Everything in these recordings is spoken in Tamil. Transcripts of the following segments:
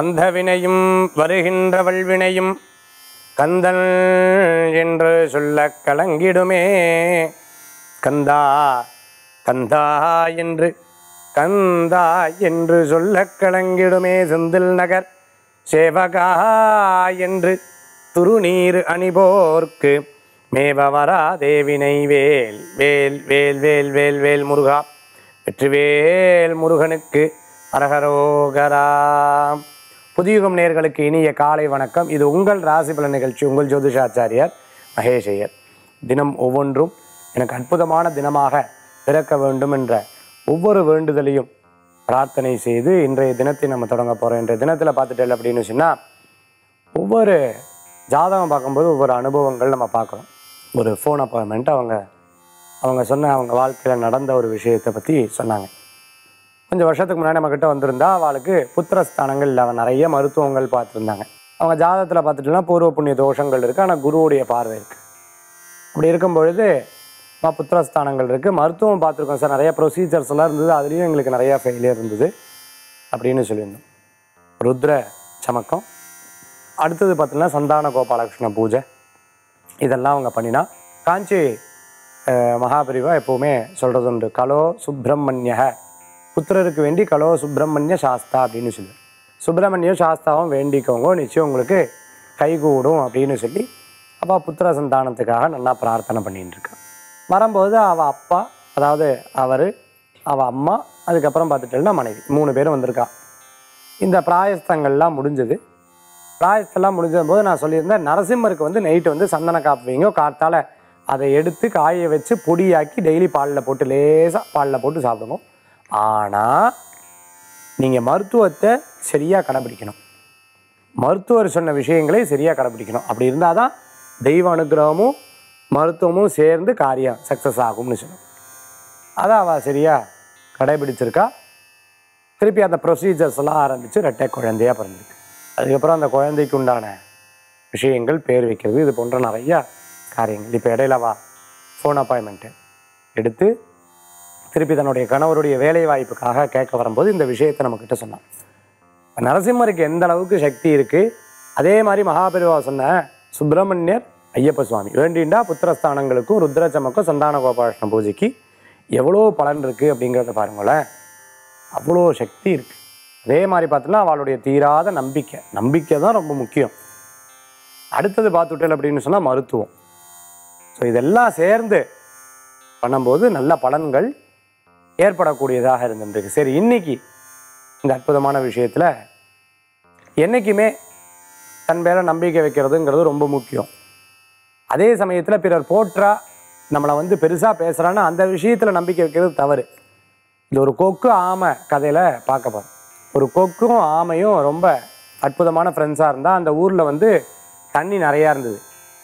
வந்த வினையும் வருகின்ற வல்வினையும் கந்தன் என்று சொல்ல கலங்கிடுமே கந்தா கந்தா என்று கந்தா என்று சொல்ல கலங்கிடுமே செந்தில் நகர் சேவகா என்று துருநீர் அணிபோர்க்கு மேவ வரா தேவினை வேல் வேல் வேல் வேல் வேல் வேல் முருகா வெற்றிவேல் முருகனுக்கு அரகரோகராம் புதியுகம் நேர்களுக்கு இனிய காலை வணக்கம் இது உங்கள் ராசிபல நிகழ்ச்சி உங்கள் ஜோதிஷாச்சாரியார் மகேஷ் ஐயர் தினம் ஒவ்வொன்றும் எனக்கு அற்புதமான தினமாக பிறக்க வேண்டும் என்ற ஒவ்வொரு வேண்டுதலையும் பிரார்த்தனை செய்து இன்றைய தினத்தை நம்ம தொடங்க போகிறோம் இன்றைய தினத்தில் பார்த்துட்டேன் அப்படின்னு சொன்னால் ஒவ்வொரு ஜாதகம் பார்க்கும்போது ஒவ்வொரு அனுபவங்கள் நம்ம பார்க்குறோம் ஒரு ஃபோன் அப்பாயின்மெண்ட் அவங்க அவங்க சொன்ன அவங்க வாழ்க்கையில் நடந்த ஒரு விஷயத்தை பற்றி சொன்னாங்க கொஞ்சம் வருஷத்துக்கு முன்னாடி நம்மக்கிட்ட வந்திருந்தா அவளுக்கு புத்திரஸ்தானங்கள் இல்லை அவன் நிறைய மருத்துவங்கள் பார்த்துருந்தாங்க அவங்க ஜாதகத்தில் பார்த்துட்டுனா பூர்வ புண்ணிய தோஷங்கள் இருக்குது ஆனால் குருவுடைய பார்வை இருக்குது அப்படி இருக்கும் பொழுது அம்மா புத்திரஸ்தானங்கள் இருக்குது மருத்துவம் பார்த்துருக்கோம் சார் நிறைய ப்ரொசீஜர்ஸ் எல்லாம் இருந்தது அதுலேயும் எங்களுக்கு நிறையா ஃபெயிலியர் இருந்தது அப்படின்னு சொல்லியிருந்தோம் ருத்ர சமக்கம் அடுத்தது பார்த்தீங்கன்னா சந்தான கோபாலகிருஷ்ண பூஜை இதெல்லாம் அவங்க பண்ணினா காஞ்சி அஹ், மகாபரிவா எப்போவுமே சொல்கிறது உண்டு கலோ சுப்பிரமணிய புத்திரருக்கு வேண்டி கலோ சுப்பிரமணிய சாஸ்தா அப்படின்னு சொல்லுவேன் சுப்பிரமணிய சாஸ்தாவும் வேண்டிக்கோங்க நிச்சயம் உங்களுக்கு கைகூடும் அப்படின்னு சொல்லி அப்பா புத்திர சந்தானத்துக்காக நல்லா பிரார்த்தனை பண்ணிட்டு இருக்கா வரும்போது அவள் அப்பா அதாவது அவர் அவள் அம்மா அதுக்கப்புறம் பார்த்துட்டேன்னா மனைவி மூணு பேரும் வந்திருக்கா இந்த பிராயஸ்தங்கள்லாம் முடிஞ்சது பிராயஸ்தெல்லாம் முடிஞ்ச போது நான் சொல்லியிருந்தேன் நரசிம்மருக்கு வந்து நைட்டு வந்து சந்தன காப்பு வைங்க காத்தால அதை எடுத்து காய வச்சு பொடியாக்கி டெய்லி பாலில் போட்டு லேசாக பாலில் போட்டு சாப்பிடுங்க ஆனால் நீங்கள் மருத்துவத்தை சரியாக கடைபிடிக்கணும் மருத்துவர் சொன்ன விஷயங்களை சரியாக கடைபிடிக்கணும் அப்படி இருந்தால் தான் தெய்வ அனுகிரகமும் மருத்துவமும் சேர்ந்து காரியம் சக்ஸஸ் ஆகும்னு சொல்லணும் அதை அவள் சரியாக கடைபிடிச்சிருக்கா திருப்பி அந்த ப்ரொசீஜர்ஸ் எல்லாம் ஆரம்பித்து ரெட்டை குழந்தையாக பிறந்திருக்கு அதுக்கப்புறம் அந்த குழந்தைக்கு உண்டான விஷயங்கள் பேர் வைக்கிறது இது போன்ற நிறையா காரியங்கள் இப்போ இடையில வா ஃபோன் அப்பாயின்மெண்ட்டு எடுத்து திருப்பி தன்னுடைய கணவருடைய வேலை வாய்ப்புக்காக கேட்க வரும்போது இந்த விஷயத்தை நம்மக்கிட்ட சொன்னான் இப்ப நரசிம்மருக்கு எந்த அளவுக்கு சக்தி இருக்குது அதே மாதிரி மகாபெரிவா சொன்ன சுப்பிரமணியர் ஐயப்ப சுவாமி வேண்டிண்டா புத்திரஸ்தானங்களுக்கும் ருத்ரச்சமக்கும் சந்தான கோபாலகிருஷ்ண பூஜைக்கு எவ்வளோ பலன் இருக்குது அப்படிங்கிறத பாருங்களேன் அவ்வளோ சக்தி இருக்குது அதே மாதிரி பார்த்தோன்னா அவளுடைய தீராத நம்பிக்கை நம்பிக்கை தான் ரொம்ப முக்கியம் அடுத்தது பார்த்துட்டேன் அப்படின்னு சொன்னால் மருத்துவம் ஸோ இதெல்லாம் சேர்ந்து பண்ணும்போது நல்ல பலன்கள் ஏற்படக்கூடியதாக இருந்துருக்கு சரி இன்னைக்கு இந்த அற்புதமான விஷயத்தில் என்றைக்குமே தன் பேரை நம்பிக்கை வைக்கிறதுங்கிறது ரொம்ப முக்கியம் அதே சமயத்தில் பிறர் போற்றா நம்மளை வந்து பெருசாக பேசுகிறான்னா அந்த விஷயத்தில் நம்பிக்கை வைக்கிறது தவறு இது ஒரு கொக்கு ஆமை கதையில் பார்க்க போகிறோம் ஒரு கொக்கும் ஆமையும் ரொம்ப அற்புதமான ஃப்ரெண்ட்ஸாக இருந்தால் அந்த ஊரில் வந்து தண்ணி நிறையா இருந்தது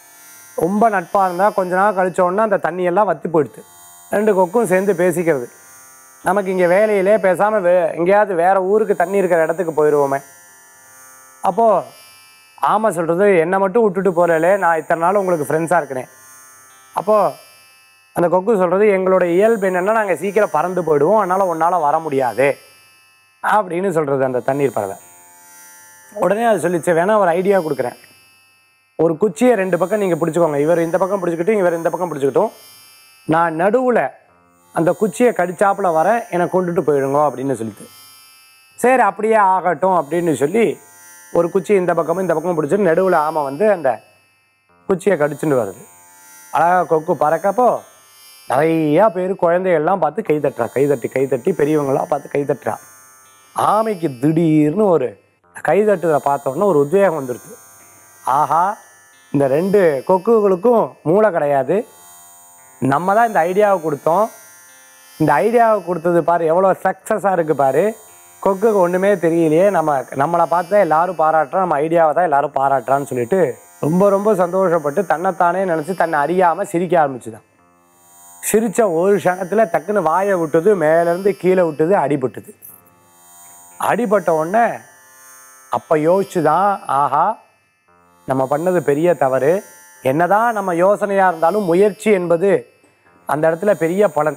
ரொம்ப நட்பாக இருந்தால் கொஞ்ச நாள் கழிச்ச உடனே அந்த தண்ணியெல்லாம் வத்தி போயிடுது ரெண்டு கொக்கும் சேர்ந்து பேசிக்கிறது நமக்கு இங்கே வேலையிலே பேசாமல் வே எங்கேயாவது வேறு ஊருக்கு தண்ணி இருக்கிற இடத்துக்கு போயிடுவோமே அப்போது ஆமை சொல்கிறது என்னை மட்டும் விட்டுட்டு போகலே நான் இத்தனை நாள் உங்களுக்கு ஃப்ரெண்ட்ஸாக இருக்கிறேன் அப்போது அந்த கொக்கு சொல்கிறது எங்களோட இயல்பு என்னென்னா நாங்கள் சீக்கிரம் பறந்து போயிடுவோம் அதனால் உன்னால் வர முடியாது அப்படின்னு சொல்கிறது அந்த தண்ணீர் பறவை உடனே அது சொல்லிச்சு வேணா ஒரு ஐடியா கொடுக்குறேன் ஒரு குச்சியை ரெண்டு பக்கம் நீங்கள் பிடிச்சிக்கோங்க இவர் இந்த பக்கம் பிடிச்சிக்கிட்டும் இவர் இந்த பக்கம் பிடிச்சிக்கிட்டும் நான் நடுவில் அந்த குச்சியை கடிச்சாப்புல வர என்னை கொண்டுட்டு போயிடுங்க அப்படின்னு சொல்லிட்டு சரி அப்படியே ஆகட்டும் அப்படின்னு சொல்லி ஒரு குச்சி இந்த பக்கமும் இந்த பக்கமும் பிடிச்சிட்டு நடுவில் ஆமை வந்து அந்த குச்சியை கடிச்சுட்டு வருது அழகாக கொக்கு பறக்கப்போ நிறையா பேர் குழந்தைகள்லாம் பார்த்து கை தட்டுறா கை தட்டி கை தட்டி பெரியவங்களாம் பார்த்து கை தட்டுறா ஆமைக்கு திடீர்னு ஒரு கை தட்டுறதை பார்த்த உடனே ஒரு உத்வேகம் வந்துடுது ஆஹா இந்த ரெண்டு கொக்குகளுக்கும் மூளை கிடையாது நம்ம தான் இந்த ஐடியாவை கொடுத்தோம் இந்த ஐடியாவை கொடுத்தது பாரு எவ்வளோ சக்ஸஸாக இருக்குது பாரு கொக்குக்கு ஒன்றுமே தெரியலையே நம்ம நம்மளை பார்த்து தான் எல்லாரும் பாராட்டுறோம் நம்ம ஐடியாவை தான் எல்லாரும் பாராட்டுறான்னு சொல்லிட்டு ரொம்ப ரொம்ப சந்தோஷப்பட்டு தன்னைத்தானே நினச்சி தன்னை அறியாமல் சிரிக்க ஆரம்பிச்சுதான் சிரித்த ஒரு க்ஷணத்தில் டக்குன்னு வாயை விட்டது மேலேருந்து கீழே விட்டது அடிபட்டுது அடிபட்ட உடனே அப்போ யோசிச்சு தான் ஆஹா நம்ம பண்ணது பெரிய தவறு என்னதான் நம்ம யோசனையாக இருந்தாலும் முயற்சி என்பது அந்த இடத்துல பெரிய பலன்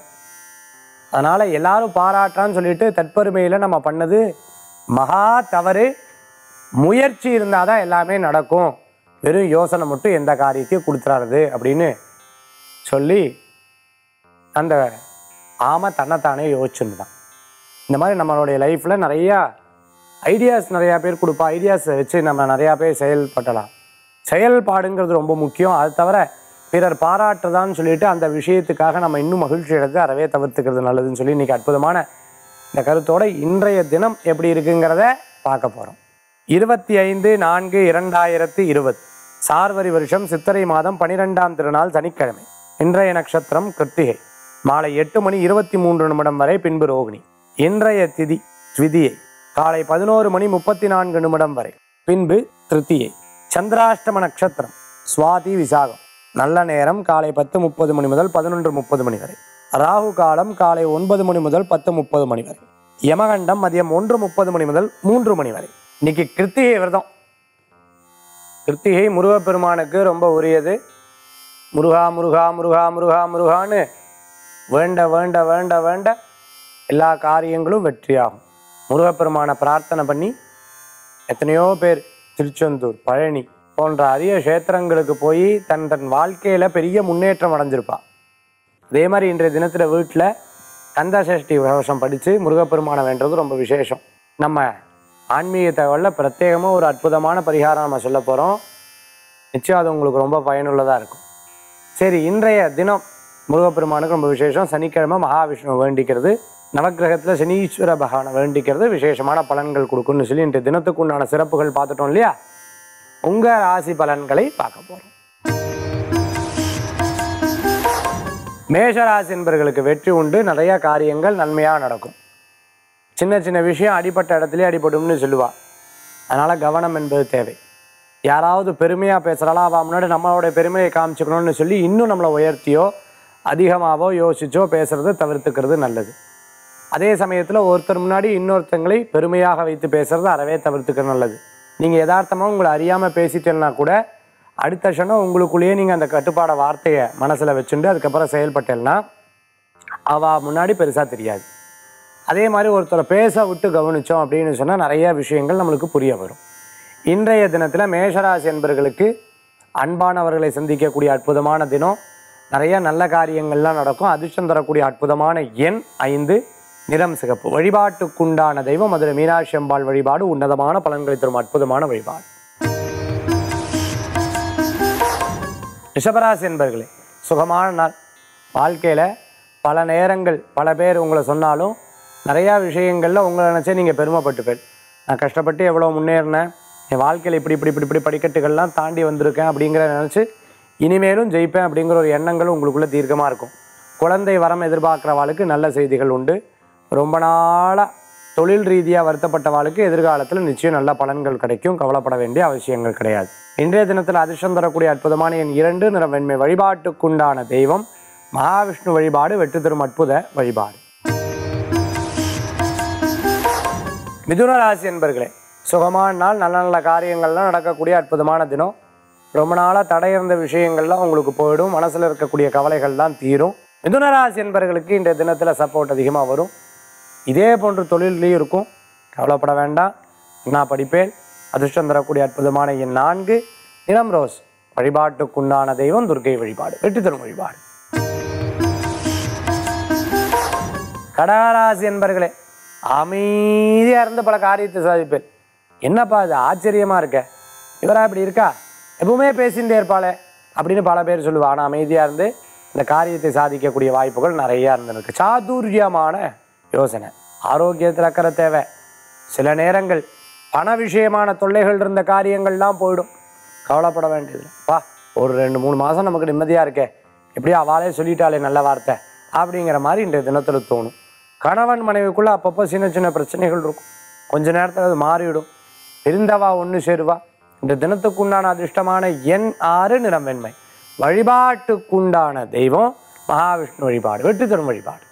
அதனால் எல்லாரும் பாராட்டுறான்னு சொல்லிட்டு தற்பெருமையில் நம்ம பண்ணது மகா தவறு முயற்சி இருந்தால் தான் எல்லாமே நடக்கும் வெறும் யோசனை மட்டும் எந்த காரியத்தையும் கொடுத்துறாருது அப்படின்னு சொல்லி அந்த ஆமை தன்னைத்தானே யோசிச்சுருந்தான் இந்த மாதிரி நம்மளுடைய லைஃப்பில் நிறையா ஐடியாஸ் நிறையா பேர் கொடுப்பா ஐடியாஸை வச்சு நம்ம நிறையா பேர் செயல்பட்டலாம் செயல்பாடுங்கிறது ரொம்ப முக்கியம் அது தவிர பிறர் பாராட்டுதான்னு சொல்லிட்டு அந்த விஷயத்துக்காக நம்ம இன்னும் மகிழ்ச்சி எடுத்து அறவே தவிர்த்துக்கிறது நல்லதுன்னு சொல்லி இன்னைக்கு அற்புதமான இந்த கருத்தோட இன்றைய தினம் எப்படி இருக்குங்கிறத பார்க்க போகிறோம் இருபத்தி ஐந்து நான்கு இரண்டாயிரத்தி இருபது சார்வரி வருஷம் சித்திரை மாதம் பனிரெண்டாம் திருநாள் சனிக்கிழமை இன்றைய நட்சத்திரம் கிருத்திகை மாலை எட்டு மணி இருபத்தி மூன்று நிமிடம் வரை பின்பு ரோகிணி இன்றைய திதி த்விதியை காலை பதினோரு மணி முப்பத்தி நான்கு நிமிடம் வரை பின்பு திருத்தியை சந்திராஷ்டம நட்சத்திரம் சுவாதி விசாகம் நல்ல நேரம் காலை பத்து முப்பது மணி முதல் பதினொன்று முப்பது மணி வரை ராகு காலம் காலை ஒன்பது மணி முதல் பத்து முப்பது மணி வரை யமகண்டம் மதியம் ஒன்று முப்பது மணி முதல் மூன்று மணி வரை இன்னைக்கு கிருத்திகை விரதம் கிருத்திகை முருகப்பெருமானுக்கு ரொம்ப உரியது முருகா முருகா முருகா முருகா முருகான்னு வேண்ட வேண்ட வேண்ட வேண்ட எல்லா காரியங்களும் வெற்றியாகும் முருகப்பெருமானை பிரார்த்தனை பண்ணி எத்தனையோ பேர் திருச்செந்தூர் பழனி போன்ற அரிய கஷேத்திரங்களுக்கு போய் தன் தன் வாழ்க்கையில் பெரிய முன்னேற்றம் அடைஞ்சிருப்பா அதே மாதிரி இன்றைய தினத்தில் வீட்டில் கந்த சஷ்டி கவசம் படித்து முருகப்பெருமானை வேண்டது ரொம்ப விசேஷம் நம்ம ஆன்மீக தகவலில் பிரத்யேகமாக ஒரு அற்புதமான பரிகாரம் நம்ம சொல்ல போகிறோம் நிச்சயம் அது உங்களுக்கு ரொம்ப பயனுள்ளதாக இருக்கும் சரி இன்றைய தினம் முருகப்பெருமானுக்கு ரொம்ப விசேஷம் சனிக்கிழமை மகாவிஷ்ணுவை வேண்டிக்கிறது நவக்கிரகத்தில் சனீஸ்வர பகவானை வேண்டிக்கிறது விசேஷமான பலன்கள் கொடுக்கும்னு சொல்லி இன்றைய தினத்துக்கு உண்டான சிறப்புகள் பார்த்துட்டோம் இல்லையா உங்கள் ராசி பலன்களை பார்க்க போகிறோம் மேஷராசி என்பர்களுக்கு வெற்றி உண்டு நிறைய காரியங்கள் நன்மையாக நடக்கும் சின்ன சின்ன விஷயம் அடிப்பட்ட இடத்துலயே அடிபடும்னு சொல்லுவா அதனால் கவனம் என்பது தேவை யாராவது பெருமையாக பேசுகிறாளா அவள் முன்னாடி நம்மளோட பெருமையை காமிச்சுக்கணும்னு சொல்லி இன்னும் நம்மளை உயர்த்தியோ அதிகமாகவோ யோசிச்சோ பேசுகிறத தவிர்த்துக்கிறது நல்லது அதே சமயத்தில் ஒருத்தர் முன்னாடி இன்னொருத்தங்களை பெருமையாக வைத்து பேசுறது அறவே தவிர்த்துக்கிறது நல்லது நீங்கள் யதார்த்தமாக உங்களை அறியாமல் பேசிட்டேன்னா கூட அடுத்த க்ஷணம் உங்களுக்குள்ளேயே நீங்கள் அந்த கட்டுப்பாட வார்த்தையை மனசில் வச்சுட்டு அதுக்கப்புறம் செயல்பட்டேன்னா அவள் முன்னாடி பெருசாக தெரியாது அதே மாதிரி ஒருத்தரை பேச விட்டு கவனித்தோம் அப்படின்னு சொன்னால் நிறைய விஷயங்கள் நம்மளுக்கு புரிய வரும் இன்றைய தினத்தில் மேஷராசி என்பர்களுக்கு அன்பானவர்களை சந்திக்கக்கூடிய அற்புதமான தினம் நிறைய நல்ல காரியங்கள்லாம் நடக்கும் அதிர்ஷ்டம் தரக்கூடிய அற்புதமான எண் ஐந்து நிறம் சிகப்பு வழிபாட்டுக்குண்டான தெய்வம் மதுரை மீனாட்சி அம்பாள் வழிபாடு உன்னதமான பலன்களை தரும் அற்புதமான வழிபாடு ரிஷபராசி என்பர்களே சுகமான நாள் வாழ்க்கையில் பல நேரங்கள் பல பேர் உங்களை சொன்னாலும் நிறையா விஷயங்களில் உங்களை நினச்சே நீங்கள் பெருமைப்பட்டு பேர் நான் கஷ்டப்பட்டு எவ்வளோ முன்னேறினேன் என் வாழ்க்கையில் இப்படி இப்படி இப்படி இப்படி படிக்கட்டுகள்லாம் தாண்டி வந்திருக்கேன் அப்படிங்கிற நினச்சி இனிமேலும் ஜெயிப்பேன் அப்படிங்கிற ஒரு எண்ணங்கள் உங்களுக்குள்ளே தீர்க்கமாக இருக்கும் குழந்தை வரம் எதிர்பார்க்குறவாளுக்கு நல்ல செய்திகள் உண்டு ரொம்ப நாளாக தொழில் ரீதியாக வருத்தப்பட்டவாளுக்கு எதிர்காலத்தில் நிச்சயம் நல்ல பலன்கள் கிடைக்கும் கவலைப்பட வேண்டிய அவசியங்கள் கிடையாது இன்றைய தினத்தில் அதிர்ஷ்டம் தரக்கூடிய அற்புதமான என் இரண்டு நிற வெண்மை வழிபாட்டுக்குண்டான தெய்வம் மகாவிஷ்ணு வழிபாடு வெற்றி தரும் அற்புத வழிபாடு மிதுன ராசி என்பர்களே சுகமான நாள் நல்ல நல்ல காரியங்கள்லாம் நடக்கக்கூடிய அற்புதமான தினம் ரொம்ப நாளாக தடையிருந்த விஷயங்கள்லாம் உங்களுக்கு போயிடும் மனசில் இருக்கக்கூடிய கவலைகள்லாம் தீரும் மிதுன ராசி என்பர்களுக்கு இன்றைய தினத்தில் சப்போர்ட் அதிகமாக வரும் இதே போன்ற தொழில்லையும் இருக்கும் கவலைப்பட வேண்டாம் நான் படிப்பேன் அதிர்ஷ்டம் தரக்கூடிய அற்புதமான என் நான்கு நிறம் ரோஸ் வழிபாட்டுக்குண்டான தெய்வம் துர்க்கை வழிபாடு வெற்றி தரும் வழிபாடு கடகராசி என்பர்களே அமைதியாக இருந்து பல காரியத்தை சாதிப்பேன் என்னப்பா இது ஆச்சரியமாக இருக்க இவரா இப்படி இருக்கா எப்பவுமே பேசிகிட்டே இருப்பாளே அப்படின்னு பல பேர் சொல்லுவா ஆனால் அமைதியாக இருந்து இந்த காரியத்தை சாதிக்கக்கூடிய வாய்ப்புகள் நிறையா இருந்திருக்கு சாதுரியமான யோசனை ஆரோக்கியத்தில் அக்கறை தேவை சில நேரங்கள் பண விஷயமான தொல்லைகள் இருந்த காரியங்கள்லாம் போயிடும் கவலைப்பட வேண்டியது பா ஒரு ரெண்டு மூணு மாதம் நமக்கு நிம்மதியாக இருக்கே எப்படியோ அவளே சொல்லிட்டாளே நல்ல வார்த்தை அப்படிங்கிற மாதிரி இன்றைய தினத்தில் தோணும் கணவன் மனைவிக்குள்ளே அப்பப்போ சின்ன சின்ன பிரச்சனைகள் இருக்கும் கொஞ்ச நேரத்தில் அது மாறிவிடும் இருந்தவா ஒன்று சேருவா இந்த தினத்துக்குண்டான அதிர்ஷ்டமான எண் ஆறு நிறம் வெண்மை வழிபாட்டுக்குண்டான தெய்வம் மகாவிஷ்ணு வழிபாடு வெற்றி தரும் வழிபாடு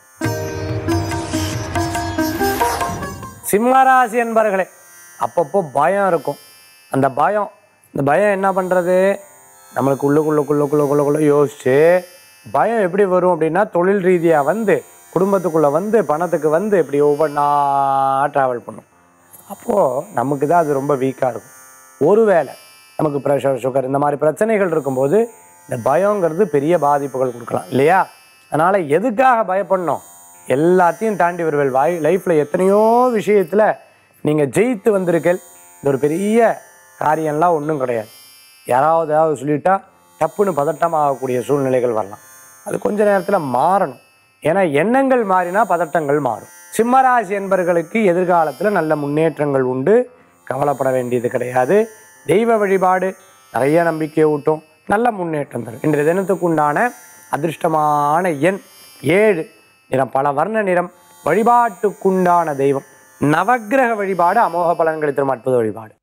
சிம்மராசி என்பர்களே அப்பப்போ பயம் இருக்கும் அந்த பயம் இந்த பயம் என்ன பண்ணுறது நம்மளுக்கு உள்ளுக்குள்ளக்குள்ளக்குள்ளக்குள்ளக்குள்ள யோசிச்சு பயம் எப்படி வரும் அப்படின்னா தொழில் ரீதியாக வந்து குடும்பத்துக்குள்ளே வந்து பணத்துக்கு வந்து இப்படி ஒவ்வொன்றா ட்ராவல் பண்ணும் அப்போது நமக்கு தான் அது ரொம்ப வீக்காக இருக்கும் ஒருவேளை நமக்கு ப்ரெஷர் சுகர் இந்த மாதிரி பிரச்சனைகள் இருக்கும்போது இந்த பயங்கிறது பெரிய பாதிப்புகள் கொடுக்கலாம் இல்லையா அதனால் எதுக்காக பயப்படணும் எல்லாத்தையும் தாண்டி வருவேல் வாய் லைஃப்பில் எத்தனையோ விஷயத்தில் நீங்கள் ஜெயித்து வந்திருக்கீள் இது ஒரு பெரிய காரியம்லாம் ஒன்றும் கிடையாது யாராவது ஏதாவது சொல்லிட்டா டப்புன்னு பதட்டமாகக்கூடிய சூழ்நிலைகள் வரலாம் அது கொஞ்ச நேரத்தில் மாறணும் ஏன்னா எண்ணங்கள் மாறினா பதட்டங்கள் மாறும் சிம்மராசி என்பர்களுக்கு எதிர்காலத்தில் நல்ல முன்னேற்றங்கள் உண்டு கவலைப்பட வேண்டியது கிடையாது தெய்வ வழிபாடு நிறைய நம்பிக்கை ஊட்டும் நல்ல முன்னேற்றம் தரும் இன்றைய தினத்துக்கு உண்டான அதிர்ஷ்டமான எண் ஏழு நிறம் பல வர்ண நிறம் வழிபாட்டுக்குண்டான தெய்வம் நவக்கிரக வழிபாடு அமோக பலன்களை தரும் அற்புத வழிபாடு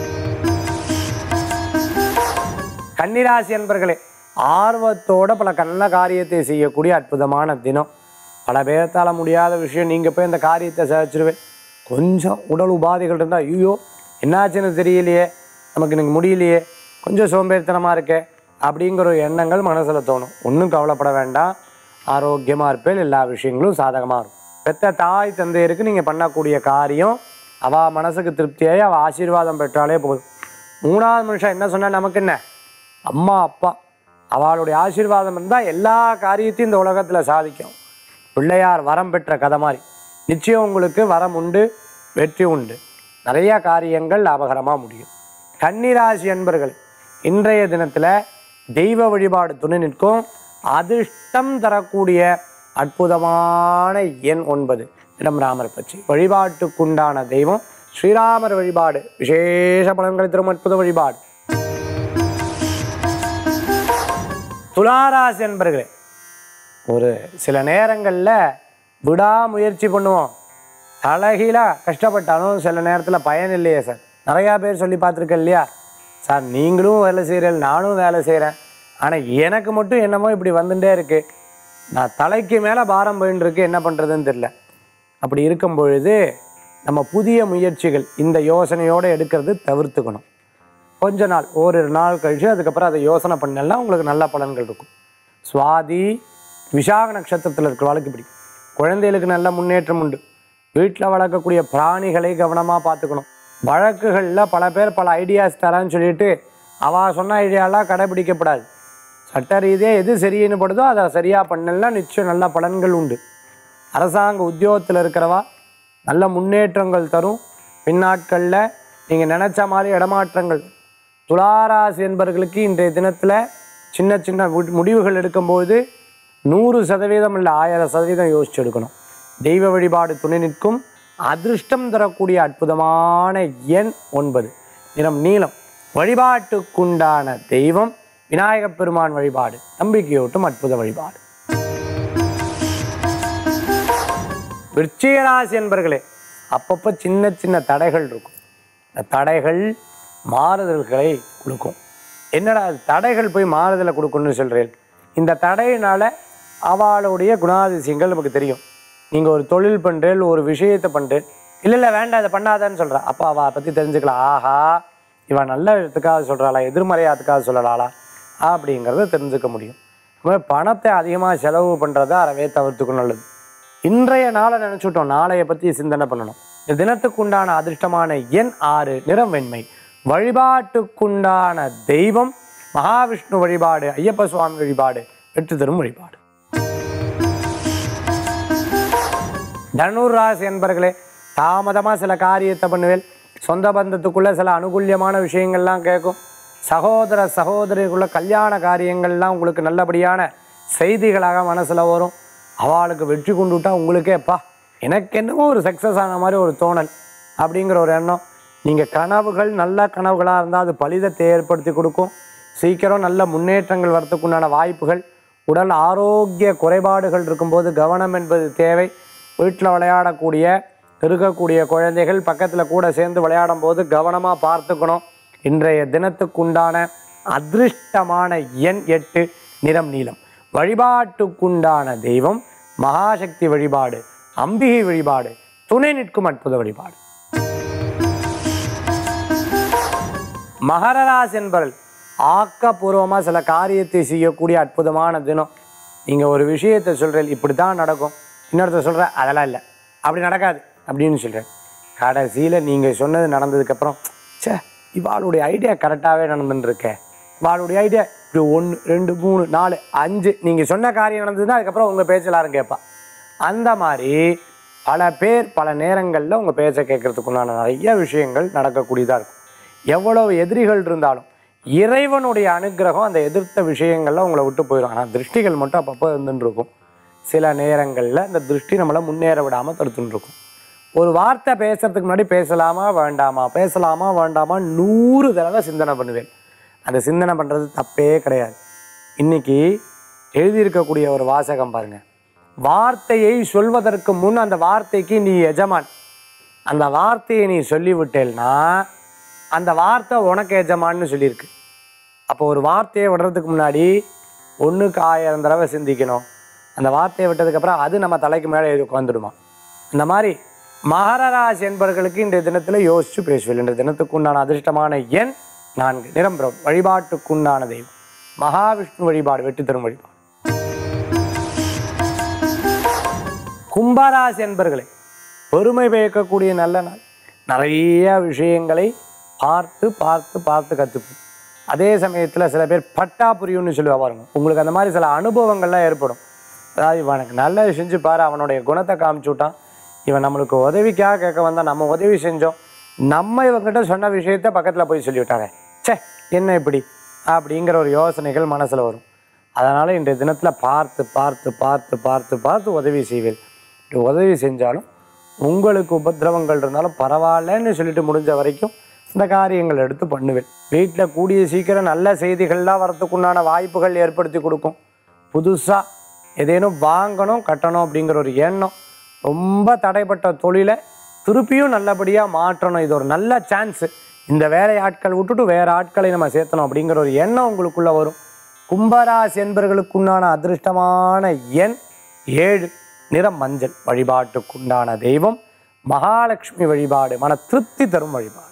கன்னிராசி என்பர்களே ஆர்வத்தோட பல நல்ல காரியத்தை செய்யக்கூடிய அற்புதமான தினம் பல பேர்த்தால முடியாத விஷயம் நீங்கள் போய் அந்த காரியத்தை சாதிச்சிருவேன் கொஞ்சம் உடல் உபாதைகள் இருந்தால் ஐயோ என்னாச்சுன்னு தெரியலையே நமக்கு இன்னைக்கு முடியலையே கொஞ்சம் சோம்பேறித்தனமாக இருக்கே அப்படிங்கிற ஒரு எண்ணங்கள் மனசில் தோணும் ஒன்றும் கவலைப்பட வேண்டாம் ஆரோக்கியமாக இருப்பேன் எல்லா விஷயங்களும் சாதகமாக இருக்கும் பெத்த தாய் தந்தையருக்கு நீங்கள் பண்ணக்கூடிய காரியம் அவள் மனசுக்கு திருப்தியாகி அவள் ஆசீர்வாதம் பெற்றாலே போதும் மூணாவது மனுஷன் என்ன சொன்னால் நமக்கு என்ன அம்மா அப்பா அவளுடைய ஆசீர்வாதம் இருந்தால் எல்லா காரியத்தையும் இந்த உலகத்தில் சாதிக்கும் பிள்ளையார் வரம் பெற்ற கதை மாதிரி நிச்சயம் உங்களுக்கு வரம் உண்டு வெற்றி உண்டு நிறைய காரியங்கள் லாபகரமாக முடியும் கன்னிராசி அன்பர்கள் இன்றைய தினத்தில் தெய்வ வழிபாடு துணை நிற்கும் அதிர்ஷ்டம் தரக்கூடிய அற்புதமான எண் ஒன்பது இடம் ராமர் பற்றி வழிபாட்டுக்குண்டான தெய்வம் ஸ்ரீராமர் வழிபாடு விசேஷ பலன்களை தரும் அற்புத வழிபாடு துளாராசி என்பர்களே ஒரு சில நேரங்களில் விடாமுயற்சி பண்ணுவோம் அழகிலாக கஷ்டப்பட்டாலும் சில நேரத்தில் பயன் இல்லையே சார் நிறையா பேர் சொல்லி பார்த்துருக்கேன் இல்லையா சார் நீங்களும் வேலை செய்கிறேன் நானும் வேலை செய்கிறேன் ஆனால் எனக்கு மட்டும் என்னமோ இப்படி வந்துட்டே இருக்கு நான் தலைக்கு மேலே பாரம் போயின்னு இருக்கு என்ன பண்ணுறதுன்னு தெரில அப்படி இருக்கும் பொழுது நம்ம புதிய முயற்சிகள் இந்த யோசனையோடு எடுக்கிறது தவிர்த்துக்கணும் கொஞ்ச நாள் ஓரிரு நாள் கழிச்சு அதுக்கப்புறம் அதை யோசனை பண்ணலாம் உங்களுக்கு நல்ல பலன்கள் இருக்கும் சுவாதி விசாக நட்சத்திரத்தில் இருக்கிறவளுக்கு இப்படி குழந்தைகளுக்கு நல்ல முன்னேற்றம் உண்டு வீட்டில் வளர்க்கக்கூடிய பிராணிகளை கவனமாக பார்த்துக்கணும் வழக்குகளில் பல பேர் பல ஐடியாஸ் தரான்னு சொல்லிட்டு அவள் சொன்ன ஐடியாலாம் கடைபிடிக்கப்படாது சட்ட ரீதியாக எது சரின்னு படுதோ அதை சரியாக பண்ணலன்னா நிச்சயம் நல்ல பலன்கள் உண்டு அரசாங்க உத்தியோகத்தில் இருக்கிறவா நல்ல முன்னேற்றங்கள் தரும் பின்னாட்களில் நீங்கள் நினச்ச மாதிரி இடமாற்றங்கள் துளாராசி என்பவர்களுக்கு இன்றைய தினத்தில் சின்ன சின்ன வு- முடிவுகள் எடுக்கும்போது நூறு சதவீதம் இல்லை ஆயிரம் சதவீதம் யோசிச்சு எடுக்கணும் தெய்வ வழிபாடு துணை நிற்கும் அதிர்ஷ்டம் தரக்கூடிய அற்புதமான எண் ஒன்பது நிறம் நீலம் வழிபாட்டுக்குண்டான தெய்வம் விநாயகப் பெருமான் வழிபாடு நம்பிக்கையூட்டும் அற்புத வழிபாடு விருச்சிகராசி என்பர்களே அப்பப்போ சின்ன சின்ன தடைகள் இருக்கும் இந்த தடைகள் மாறுதல்களை கொடுக்கும் என்னடா அது தடைகள் போய் மாறுதலை கொடுக்கும்னு சொல்கிறேன் இந்த தடையினால் அவளுடைய குணாதிசயங்கள் நமக்கு தெரியும் நீங்கள் ஒரு தொழில் பண்ணுறேன் ஒரு விஷயத்தை பண்ணுறேன் இல்லை இல்லை வேண்டாம் இதை பண்ணாதன்னு சொல்கிறா அப்போ அவளை பற்றி தெரிஞ்சுக்கலாம் ஆஹா இவன் நல்ல விதத்துக்காக சொல்கிறாளா எதிர்மறையாத்துக்காக சொல்லலாளா அப்படிங்கிறத தெரிஞ்சுக்க முடியும் அது மாதிரி பணத்தை அதிகமாக செலவு பண்ணுறத அறவே தவிர்த்துக்கும் நல்லது இன்றைய நாளை நினச்சிட்டோம் நாளைய பற்றி சிந்தனை பண்ணணும் இந்த தினத்துக்கு உண்டான அதிர்ஷ்டமான எண் ஆறு நிறம் வெண்மை வழிபாட்டுக்குண்டான தெய்வம் மகாவிஷ்ணு வழிபாடு ஐயப்ப சுவாமி வழிபாடு வெற்றி தரும் வழிபாடு தனுர் ராசி என்பர்களே தாமதமாக சில காரியத்தை பண்ணுவேன் சொந்த பந்தத்துக்குள்ள சில அனுகூல்யமான விஷயங்கள்லாம் கேட்கும் சகோதர சகோதரிக்குள்ள கல்யாண காரியங்கள்லாம் உங்களுக்கு நல்லபடியான செய்திகளாக மனசில் வரும் அவளுக்கு வெற்றி கொண்டு விட்டா உங்களுக்கே அப்பா எனக்கு என்னமோ ஒரு சக்ஸஸ் ஆன மாதிரி ஒரு தோணல் அப்படிங்கிற ஒரு எண்ணம் நீங்கள் கனவுகள் நல்ல கனவுகளாக இருந்தால் அது பலிதத்தை ஏற்படுத்தி கொடுக்கும் சீக்கிரம் நல்ல முன்னேற்றங்கள் வரத்துக்குண்டான வாய்ப்புகள் உடல் ஆரோக்கிய குறைபாடுகள் இருக்கும்போது கவனம் என்பது தேவை வீட்டில் விளையாடக்கூடிய இருக்கக்கூடிய குழந்தைகள் பக்கத்தில் கூட சேர்ந்து விளையாடும் போது கவனமாக பார்த்துக்கணும் இன்றைய தினத்துக்குண்டான அதிர்ஷ்டமான எண் எட்டு நிறம் நீலம் வழிபாட்டுக்குண்டான தெய்வம் மகாசக்தி வழிபாடு அம்பிகை வழிபாடு துணை நிற்கும் அற்புத வழிபாடு மகரராசி என்பவர்கள் ஆக்கப்பூர்வமாக சில காரியத்தை செய்யக்கூடிய அற்புதமான தினம் நீங்கள் ஒரு விஷயத்தை சொல்கிறேன் இப்படி தான் நடக்கும் இன்னொருத்தர் சொல்கிற அதெல்லாம் இல்லை அப்படி நடக்காது அப்படின்னு சொல்கிறேன் கடைசியில் நீங்கள் சொன்னது நடந்ததுக்கப்புறம் ச்சே இவாளுடைய ஐடியா கரெக்டாகவே நடந்துன்னு இருக்கே இவாளுடைய ஐடியா இப்படி ஒன்று ரெண்டு மூணு நாலு அஞ்சு நீங்கள் சொன்ன காரியம் நடந்ததுன்னா அதுக்கப்புறம் உங்கள் பேச்சு எல்லாரும் கேட்பா அந்த மாதிரி பல பேர் பல நேரங்களில் உங்கள் பேச்சை கேட்கறதுக்குண்டான நிறைய விஷயங்கள் நடக்கக்கூடியதாக இருக்கும் எவ்வளவு எதிரிகள் இருந்தாலும் இறைவனுடைய அனுக்கிரகம் அந்த எதிர்த்த விஷயங்கள்ல உங்களை விட்டு போயிடும் ஆனால் திருஷ்டிகள் மட்டும் அப்பப்போ இருந்துட்டு இருக்கும் சில நேரங்களில் அந்த திருஷ்டி நம்மளை முன்னேற விடாமல் தடுத்துட்டு இருக்கும் ஒரு வார்த்தை பேசுறதுக்கு முன்னாடி பேசலாமா வேண்டாமா பேசலாமா வேண்டாமா நூறு தடவை சிந்தனை பண்ணுவேன் அந்த சிந்தனை பண்ணுறது தப்பே கிடையாது இன்னைக்கு எழுதியிருக்கக்கூடிய ஒரு வாசகம் பாருங்க வார்த்தையை சொல்வதற்கு முன் அந்த வார்த்தைக்கு நீ எஜமான் அந்த வார்த்தையை நீ சொல்லிவிட்டேன்னா அந்த வார்த்தை உனக்கு எஜமான்னு சொல்லியிருக்கு அப்போ ஒரு வார்த்தையை விடுறதுக்கு முன்னாடி ஒன்றுக்கு ஆயிரம் தடவை சிந்திக்கணும் அந்த வார்த்தையை விட்டதுக்கப்புறம் அது நம்ம தலைக்கு மேலே ஏறி உட்காந்துடுமா இந்த மாதிரி மகரராசி என்பவர்களுக்கு இன்றைய தினத்தில் யோசிச்சு பேசுவேன் இன்றைய தினத்துக்கு உண்டான அதிர்ஷ்டமான எண் நான்கு நிரம்பரம் வழிபாட்டுக்குண்டான தெய்வம் மகாவிஷ்ணு வழிபாடு வெற்றி தரும் வழிபாடு கும்பராசி என்பர்களே பெருமை பயக்கக்கூடிய நல்ல நாள் நிறைய விஷயங்களை பார்த்து பார்த்து பார்த்து கற்றுப்போம் அதே சமயத்தில் சில பேர் பட்டா புரியும்னு சொல்லுவா பாருங்க உங்களுக்கு அந்த மாதிரி சில அனுபவங்கள்லாம் ஏற்படும் அதாவது இவனுக்கு நல்லது செஞ்சு பாரு அவனுடைய குணத்தை காமிச்சு விட்டான் இவன் நம்மளுக்கு உதவிக்காக கேட்க வந்தால் நம்ம உதவி செஞ்சோம் நம்ம இவங்கிட்ட சொன்ன விஷயத்த பக்கத்தில் போய் சொல்லிவிட்டாங்க ச்சே என்ன இப்படி அப்படிங்கிற ஒரு யோசனைகள் மனசில் வரும் அதனால் இன்றைய தினத்தில் பார்த்து பார்த்து பார்த்து பார்த்து பார்த்து உதவி செய்வேன் இப்படி உதவி செஞ்சாலும் உங்களுக்கு உபத்திரவங்கள் இருந்தாலும் பரவாயில்லன்னு சொல்லிட்டு முடிஞ்ச வரைக்கும் இந்த காரியங்கள் எடுத்து பண்ணுவேன் வீட்டில் கூடிய சீக்கிரம் நல்ல செய்திகள்லாம் வரத்துக்குண்டான வாய்ப்புகள் ஏற்படுத்தி கொடுக்கும் புதுசாக ஏதேனும் வாங்கணும் கட்டணும் அப்படிங்கிற ஒரு எண்ணம் ரொம்ப தடைப்பட்ட தொழிலை திருப்பியும் நல்லபடியாக மாற்றணும் இது ஒரு நல்ல சான்ஸு இந்த வேலை ஆட்கள் விட்டுட்டு வேறு ஆட்களை நம்ம சேர்த்தணும் அப்படிங்கிற ஒரு எண்ணம் உங்களுக்குள்ளே வரும் கும்பராசி என்பர்களுக்குண்டான அதிர்ஷ்டமான எண் ஏழு நிறம் மஞ்சள் வழிபாட்டுக்குண்டான தெய்வம் மகாலட்சுமி வழிபாடு மன திருப்தி தரும் வழிபாடு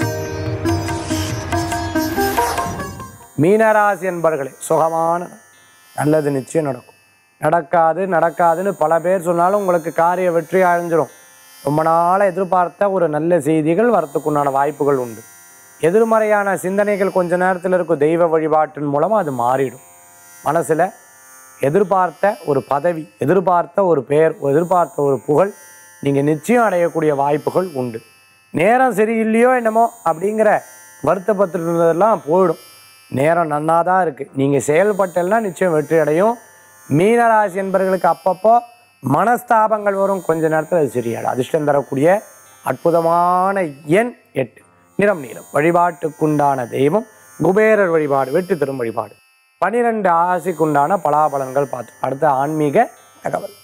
மீனராசி என்பர்களே சுகமான நாள். நல்லது நிச்சயம் நடக்கும் நடக்காது நடக்காதுன்னு பல பேர் சொன்னாலும் உங்களுக்கு காரிய வெற்றி அடைஞ்சிரும் ரொம்ப நாளாக எதிர்பார்த்த ஒரு நல்ல செய்திகள் வரத்துக்குண்டான வாய்ப்புகள் உண்டு எதிர்மறையான சிந்தனைகள் கொஞ்ச நேரத்தில் இருக்கும் தெய்வ வழிபாட்டின் மூலமாக அது மாறிடும் மனசில் எதிர்பார்த்த ஒரு பதவி எதிர்பார்த்த ஒரு பெயர் எதிர்பார்த்த ஒரு புகழ் நீங்கள் நிச்சயம் அடையக்கூடிய வாய்ப்புகள் உண்டு நேரம் சரியில்லையோ என்னமோ அப்படிங்கிற வருத்தப்பட்டுருந்ததெல்லாம் போயிடும் நேரம் நன்னா தான் இருக்குது நீங்கள் செயல்பட்டேன்னா நிச்சயம் வெற்றி அடையும் மீனராசி என்பவர்களுக்கு அப்பப்போ மனஸ்தாபங்கள் வரும் கொஞ்ச நேரத்தில் அது சரியாடும் அதிர்ஷ்டம் தரக்கூடிய அற்புதமான எண் எட்டு நிறம் நீளம் வழிபாட்டுக்குண்டான தெய்வம் குபேரர் வழிபாடு வெற்றி தரும் வழிபாடு பனிரெண்டு ஆசைக்குண்டான பலாபலன்கள் பார்த்தோம் அடுத்த ஆன்மீக தகவல்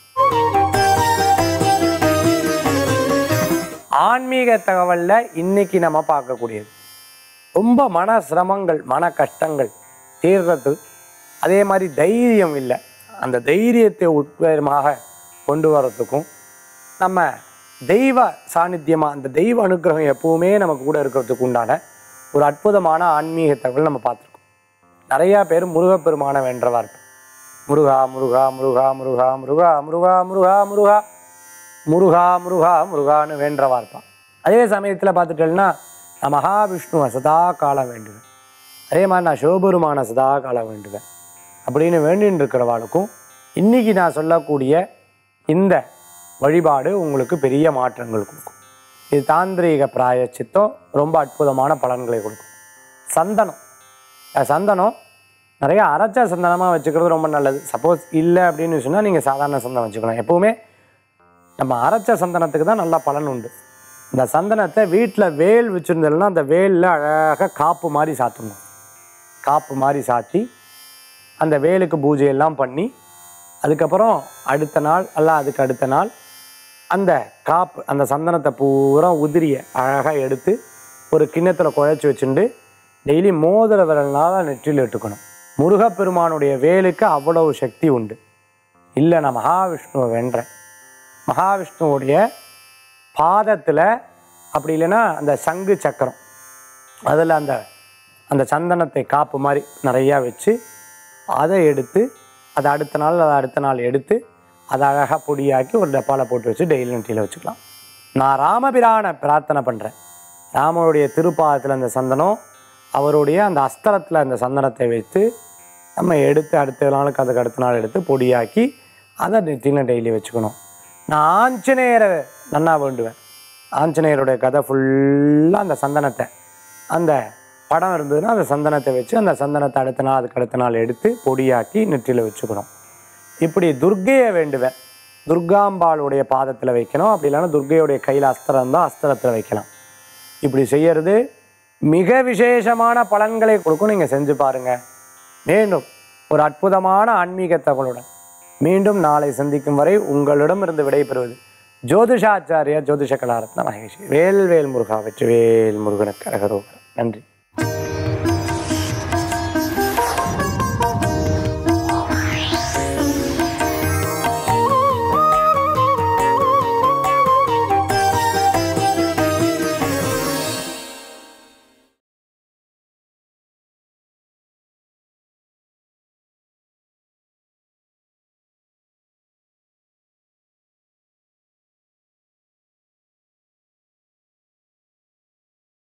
ஆன்மீக தகவல்ல இன்னைக்கு நம்ம பார்க்கக்கூடியது ரொம்ப மன சிரமங்கள் மன கஷ்டங்கள் தீர்றது அதே மாதிரி தைரியம் இல்லை அந்த தைரியத்தை உட்பயமாக கொண்டு வரத்துக்கும் நம்ம தெய்வ சாநித்தியமாக அந்த தெய்வ அனுக்கிரகம் எப்பவுமே நமக்கு கூட இருக்கிறதுக்கு உண்டான ஒரு அற்புதமான ஆன்மீக தகவல் நம்ம பார்த்துருக்கோம் நிறையா பேர் முருகப்பெருமானை வென்றவா இருப்பாங்க முருகா முருகா முருகா முருகா முருகா முருகா முருகா முருகா முருகா முருகா முருகான்னு வேண்டவா இருப்பான் அதே சமயத்தில் பார்த்துட்டேன்னா நான் மகாவிஷ்ணுவை சதா காலம் வேண்டுவேன் அதே மாதிரி நான் சிவபெருமான சதா காலம் வேண்டுவேன் அப்படின்னு வேண்டின்னு இருக்கிறவாளுக்கும் இன்னைக்கு நான் சொல்லக்கூடிய இந்த வழிபாடு உங்களுக்கு பெரிய மாற்றங்கள் கொடுக்கும் இது தாந்திரீக பிராயச்சித்தம் ரொம்ப அற்புதமான பலன்களை கொடுக்கும் சந்தனம் அஹ் சந்தனம் நிறைய அரைச்ச சந்தனமாக வச்சுக்கிறது ரொம்ப நல்லது சப்போஸ் இல்லை அப்படின்னு சொன்னால் நீங்கள் சாதாரண சந்தனம் வச்சுக்கலாம் எப்போவுமே நம்ம அரைச்ச சந்தனத்துக்கு தான் நல்லா பலன் உண்டு இந்த சந்தனத்தை வீட்டில் வேல் வச்சுருந்தோம்னா அந்த வேலில் அழகாக காப்பு மாதிரி சாத்தணும் காப்பு மாதிரி சாத்தி அந்த வேலுக்கு பூஜையெல்லாம் பண்ணி அதுக்கப்புறம் அடுத்த நாள் அல்ல அதுக்கு அடுத்த நாள் அந்த காப்பு அந்த சந்தனத்தை பூரா உதிரிய அழகாக எடுத்து ஒரு கிண்ணத்தில் குழைச்சி வச்சுட்டு டெய்லி மோதிர விரல்னால நெற்றியில் இட்டுக்கணும் முருகப்பெருமானுடைய வேலுக்கு அவ்வளவு சக்தி உண்டு இல்லை நான் மகாவிஷ்ணுவை வென்றேன் மகாவிஷ்ணுவுடைய பாதத்தில் அப்படி இல்லைன்னா அந்த சங்கு சக்கரம் அதில் அந்த அந்த சந்தனத்தை காப்பு மாதிரி நிறையா வச்சு அதை எடுத்து அதை அடுத்த நாள் அதை அடுத்த நாள் எடுத்து அதை அழகாக பொடியாக்கி ஒரு டப்பாவில் போட்டு வச்சு டெய்லி நெட்டியில் வச்சுக்கலாம் நான் ராமபிரானை பிரார்த்தனை பண்ணுறேன் ராமனுடைய திருப்பாதத்தில் அந்த சந்தனம் அவருடைய அந்த அஸ்திரத்தில் அந்த சந்தனத்தை வைத்து நம்ம எடுத்து அடுத்த நாளுக்கு அதுக்கு அடுத்த நாள் எடுத்து பொடியாக்கி அதை நெத்தியில் டெய்லி வச்சுக்கணும் நான் ஆஞ்சநேயரை நன்னா வேண்டுவேன் ஆஞ்சநேயருடைய கதை ஃபுல்லாக அந்த சந்தனத்தை அந்த படம் இருந்ததுன்னா அந்த சந்தனத்தை வச்சு அந்த சந்தனத்தை அடுத்த நாள் அதுக்கு அடுத்த நாள் எடுத்து பொடியாக்கி நெற்றியில் வச்சுக்கணும் இப்படி துர்க்கையை வேண்டுவேன் துர்காம்பாளுடைய பாதத்தில் வைக்கணும் அப்படி இல்லைன்னா துர்க்கையுடைய கையில் அஸ்திரம் இருந்தால் அஸ்திரத்தில் வைக்கலாம் இப்படி செய்யறது மிக விசேஷமான பலன்களை கொடுக்கும் நீங்கள் செஞ்சு பாருங்க மீண்டும் ஒரு அற்புதமான ஆன்மீக தகவலுடன் மீண்டும் நாளை சந்திக்கும் வரை உங்களிடமிருந்து விடைபெறுவது ஜோதிஷாச்சாரியா ஜோதிஷ கலாரத்ன மகேஷ் வேல் வேல் முருகா வெற்றி வேல் முருகனுக்கு அரகரோகர் நன்றி